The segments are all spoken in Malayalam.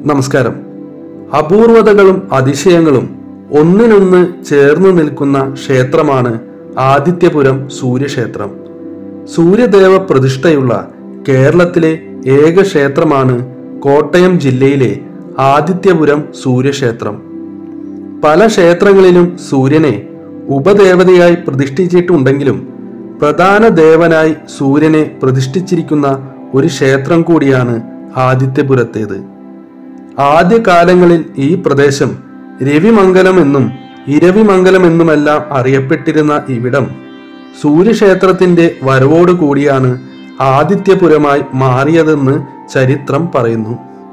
നമസ്കാരം അപൂർവതകളും അതിശയങ്ങളും ഒന്നിനൊന്ന് ചേർന്നു നിൽക്കുന്ന ക്ഷേത്രമാണ് ആദിത്യപുരം സൂര്യക്ഷേത്രം സൂര്യദേവ പ്രതിഷ്ഠയുള്ള കേരളത്തിലെ ഏക ക്ഷേത്രമാണ് കോട്ടയം ജില്ലയിലെ ആദിത്യപുരം സൂര്യക്ഷേത്രം പല ക്ഷേത്രങ്ങളിലും സൂര്യനെ ഉപദേവതയായി പ്രതിഷ്ഠിച്ചിട്ടുണ്ടെങ്കിലും പ്രധാന ദേവനായി സൂര്യനെ പ്രതിഷ്ഠിച്ചിരിക്കുന്ന ഒരു ക്ഷേത്രം കൂടിയാണ് ആദിത്യപുരത്തേത് ആദ്യകാലങ്ങളിൽ ഈ പ്രദേശം രവിമംഗലം എന്നും ഇരവിമംഗലം എന്നുമെല്ലാം അറിയപ്പെട്ടിരുന്ന ഇവിടം സൂര്യക്ഷേത്രത്തിന്റെ വരവോട് കൂടിയാണ് ആദിത്യപുരമായി മാറിയതെന്ന് ചരിത്രം പറയുന്നു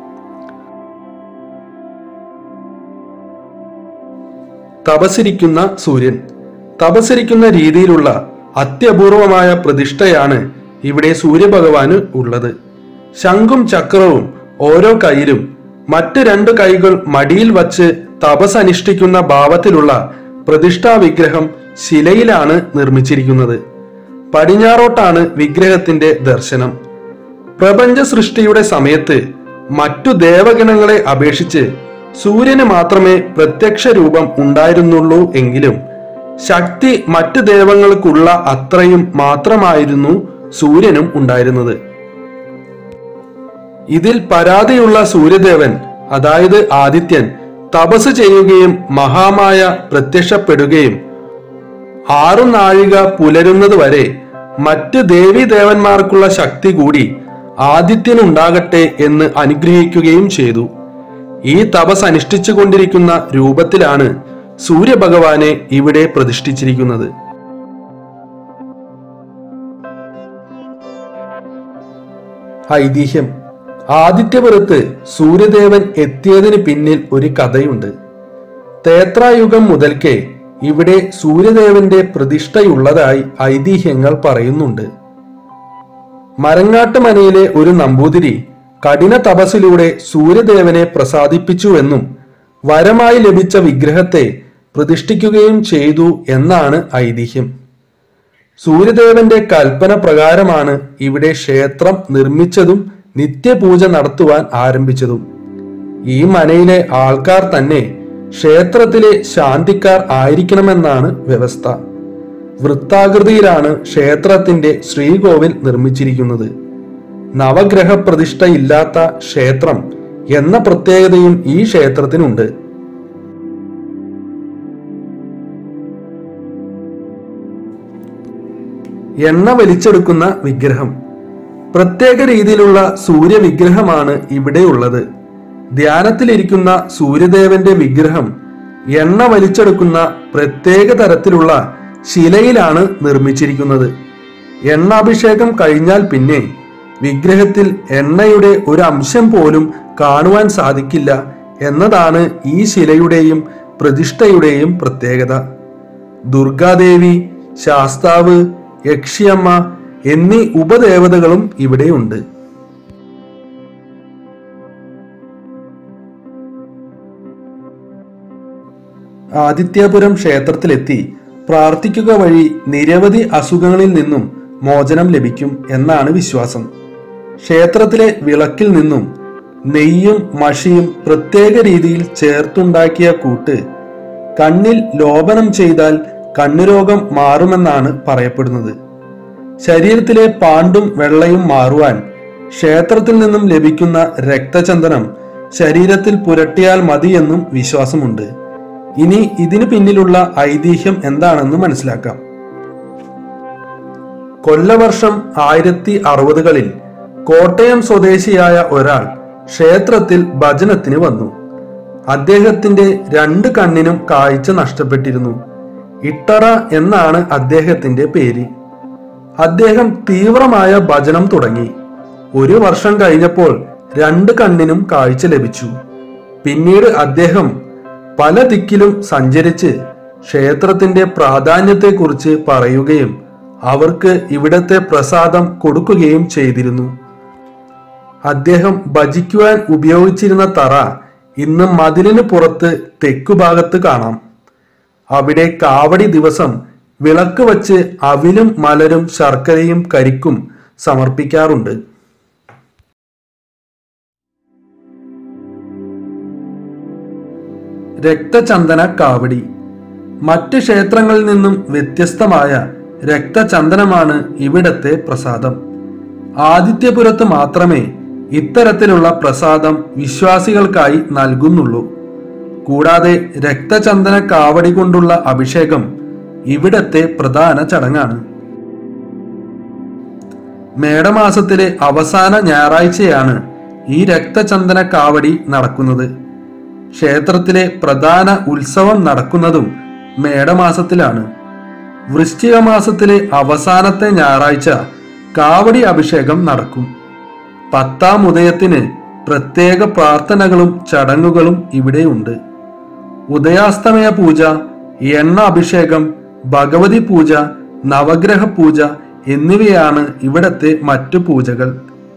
തപസിരിക്കുന്ന സൂര്യൻ തപസിരിക്കുന്ന രീതിയിലുള്ള അത്യപൂർവമായ പ്രതിഷ്ഠയാണ് ഇവിടെ സൂര്യഭഗവാന് ഉള്ളത് ശംഖും ചക്രവും ഓരോ കൈയിലും മറ്റ് രണ്ട് കൈകൾ മടിയിൽ വച്ച് തപസ് അനുഷ്ഠിക്കുന്ന ഭാവത്തിലുള്ള പ്രതിഷ്ഠാ വിഗ്രഹം ശിലയിലാണ് നിർമ്മിച്ചിരിക്കുന്നത് പടിഞ്ഞാറോട്ടാണ് വിഗ്രഹത്തിന്റെ ദർശനം പ്രപഞ്ച സൃഷ്ടിയുടെ സമയത്ത് മറ്റു ദേവഗണങ്ങളെ അപേക്ഷിച്ച് സൂര്യന് മാത്രമേ പ്രത്യക്ഷ രൂപം ഉണ്ടായിരുന്നുള്ളൂ എങ്കിലും ശക്തി മറ്റ് ദേവങ്ങൾക്കുള്ള അത്രയും മാത്രമായിരുന്നു സൂര്യനും ഉണ്ടായിരുന്നത് ഇതിൽ പരാതിയുള്ള സൂര്യദേവൻ അതായത് ആദിത്യൻ തപസ് ചെയ്യുകയും മഹാമായ പ്രത്യക്ഷപ്പെടുകയും ആറു നാഴിക പുലരുന്നത് വരെ മറ്റ് ദേവീദേവന്മാർക്കുള്ള ശക്തി കൂടി ആദിത്യനുണ്ടാകട്ടെ എന്ന് അനുഗ്രഹിക്കുകയും ചെയ്തു ഈ തപസ് അനുഷ്ഠിച്ചു കൊണ്ടിരിക്കുന്ന രൂപത്തിലാണ് സൂര്യഭഗവാനെ ഇവിടെ പ്രതിഷ്ഠിച്ചിരിക്കുന്നത് ഐതിഹ്യം ആദിത്യപുരത്ത് സൂര്യദേവൻ എത്തിയതിന് പിന്നിൽ ഒരു കഥയുണ്ട് തേത്രായുഗം മുതൽക്കേ ഇവിടെ സൂര്യദേവന്റെ പ്രതിഷ്ഠയുള്ളതായി ഐതിഹ്യങ്ങൾ പറയുന്നുണ്ട് മരങ്ങാട്ടുമനയിലെ ഒരു നമ്പൂതിരി കഠിന തപസ്സിലൂടെ സൂര്യദേവനെ പ്രസാദിപ്പിച്ചുവെന്നും വരമായി ലഭിച്ച വിഗ്രഹത്തെ പ്രതിഷ്ഠിക്കുകയും ചെയ്തു എന്നാണ് ഐതിഹ്യം സൂര്യദേവന്റെ കൽപ്പന പ്രകാരമാണ് ഇവിടെ ക്ഷേത്രം നിർമ്മിച്ചതും നിത്യപൂജ നടത്തുവാൻ ആരംഭിച്ചതും ഈ മനയിലെ ആൾക്കാർ തന്നെ ക്ഷേത്രത്തിലെ ശാന്തിക്കാർ ആയിരിക്കണമെന്നാണ് വ്യവസ്ഥ വൃത്താകൃതിയിലാണ് ക്ഷേത്രത്തിന്റെ ശ്രീകോവിൽ നിർമ്മിച്ചിരിക്കുന്നത് നവഗ്രഹ പ്രതിഷ്ഠ ഇല്ലാത്ത ക്ഷേത്രം എന്ന പ്രത്യേകതയും ഈ ക്ഷേത്രത്തിനുണ്ട് എണ്ണ വലിച്ചെടുക്കുന്ന വിഗ്രഹം പ്രത്യേക രീതിയിലുള്ള സൂര്യവിഗ്രഹമാണ് ഇവിടെയുള്ളത് ധ്യാനത്തിലിരിക്കുന്ന സൂര്യദേവന്റെ വിഗ്രഹം എണ്ണ വലിച്ചെടുക്കുന്ന പ്രത്യേക തരത്തിലുള്ള ശിലയിലാണ് നിർമ്മിച്ചിരിക്കുന്നത് എണ്ണാഭിഷേകം കഴിഞ്ഞാൽ പിന്നെ വിഗ്രഹത്തിൽ എണ്ണയുടെ ഒരു അംശം പോലും കാണുവാൻ സാധിക്കില്ല എന്നതാണ് ഈ ശിലയുടെയും പ്രതിഷ്ഠയുടെയും പ്രത്യേകത ദുർഗാദേവി ശാസ്താവ് യക്ഷിയമ്മ എന്നീ ഉപദേവതകളും ഇവിടെയുണ്ട് ആദിത്യപുരം ക്ഷേത്രത്തിലെത്തി പ്രാർത്ഥിക്കുക വഴി നിരവധി അസുഖങ്ങളിൽ നിന്നും മോചനം ലഭിക്കും എന്നാണ് വിശ്വാസം ക്ഷേത്രത്തിലെ വിളക്കിൽ നിന്നും നെയ്യും മഷിയും പ്രത്യേക രീതിയിൽ ചേർത്തുണ്ടാക്കിയ കൂട്ട് കണ്ണിൽ ലോപനം ചെയ്താൽ കണ്ണുരോഗം മാറുമെന്നാണ് പറയപ്പെടുന്നത് ശരീരത്തിലെ പാണ്ടും വെള്ളയും മാറുവാൻ ക്ഷേത്രത്തിൽ നിന്നും ലഭിക്കുന്ന രക്തചന്ദനം ശരീരത്തിൽ പുരട്ടിയാൽ മതിയെന്നും വിശ്വാസമുണ്ട് ഇനി ഇതിനു പിന്നിലുള്ള ഐതിഹ്യം എന്താണെന്ന് മനസ്സിലാക്കാം കൊല്ലവർഷം ആയിരത്തി അറുപതുകളിൽ കോട്ടയം സ്വദേശിയായ ഒരാൾ ക്ഷേത്രത്തിൽ ഭജനത്തിന് വന്നു അദ്ദേഹത്തിന്റെ രണ്ട് കണ്ണിനും കാഴ്ച നഷ്ടപ്പെട്ടിരുന്നു ഇട്ടറ എന്നാണ് അദ്ദേഹത്തിന്റെ പേര് അദ്ദേഹം തീവ്രമായ ഭജനം തുടങ്ങി ഒരു വർഷം കഴിഞ്ഞപ്പോൾ രണ്ട് കണ്ണിനും കാഴ്ച ലഭിച്ചു പിന്നീട് അദ്ദേഹം പല ദിക്കിലും സഞ്ചരിച്ച് ക്ഷേത്രത്തിന്റെ പ്രാധാന്യത്തെക്കുറിച്ച് പറയുകയും അവർക്ക് ഇവിടത്തെ പ്രസാദം കൊടുക്കുകയും ചെയ്തിരുന്നു അദ്ദേഹം ഭജിക്കുവാൻ ഉപയോഗിച്ചിരുന്ന തറ ഇന്ന് മതിലിന് പുറത്ത് തെക്കുഭാഗത്ത് കാണാം അവിടെ കാവടി ദിവസം വിളക്ക് വച്ച് അവിലും മലരും ശർക്കരയും കരിക്കും സമർപ്പിക്കാറുണ്ട് രക്തചന്ദന കാവടി മറ്റ് ക്ഷേത്രങ്ങളിൽ നിന്നും വ്യത്യസ്തമായ രക്തചന്ദനമാണ് ഇവിടത്തെ പ്രസാദം ആദിത്യപുരത്ത് മാത്രമേ ഇത്തരത്തിലുള്ള പ്രസാദം വിശ്വാസികൾക്കായി നൽകുന്നുള്ളൂ കൂടാതെ രക്തചന്ദന കാവടി കൊണ്ടുള്ള അഭിഷേകം ഇവിടത്തെ പ്രധാന ചടങ്ങാണ് മേടമാസത്തിലെ അവസാന ഞായറാഴ്ചയാണ് ഈ രക്തചന്ദന കാവടി നടക്കുന്നത് ക്ഷേത്രത്തിലെ പ്രധാന ഉത്സവം നടക്കുന്നതും മേടമാസത്തിലാണ് വൃശ്ചിക മാസത്തിലെ അവസാനത്തെ ഞായറാഴ്ച കാവടി അഭിഷേകം നടക്കും പത്താം ഉദയത്തിന് പ്രത്യേക പ്രാർത്ഥനകളും ചടങ്ങുകളും ഇവിടെയുണ്ട് ഉദയാസ്തമയ പൂജ എണ്ണ അഭിഷേകം ഭഗവതി പൂജ നവഗ്രഹ പൂജ എന്നിവയാണ് ഇവിടത്തെ മറ്റു പൂജകൾ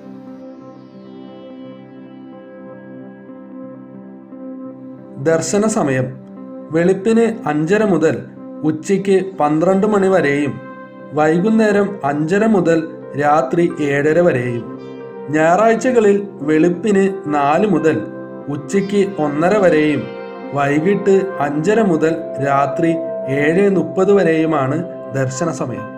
ദർശന സമയം വെളുപ്പിന് അഞ്ചര മുതൽ ഉച്ചയ്ക്ക് പന്ത്രണ്ട് മണി വരെയും വൈകുന്നേരം അഞ്ചര മുതൽ രാത്രി ഏഴര വരെയും ഞായറാഴ്ചകളിൽ വെളുപ്പിന് നാല് മുതൽ ഉച്ചയ്ക്ക് ഒന്നര വരെയും വൈകിട്ട് അഞ്ചര മുതൽ രാത്രി ഏഴ് മുപ്പത് വരെയുമാണ് ദർശന സമയം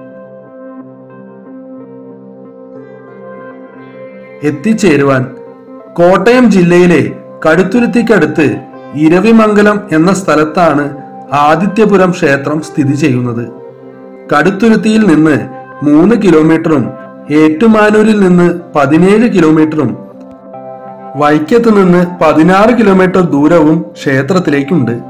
എത്തിച്ചേരുവാൻ കോട്ടയം ജില്ലയിലെ കടുത്തുരുത്തിക്കടുത്ത് ഇരവിമംഗലം എന്ന സ്ഥലത്താണ് ആദിത്യപുരം ക്ഷേത്രം സ്ഥിതി ചെയ്യുന്നത് കടുത്തുരുത്തിയിൽ നിന്ന് മൂന്ന് കിലോമീറ്ററും ഏറ്റുമാനൂരിൽ നിന്ന് പതിനേഴ് കിലോമീറ്ററും വൈക്കത്ത് നിന്ന് പതിനാറ് കിലോമീറ്റർ ദൂരവും ക്ഷേത്രത്തിലേക്കുണ്ട്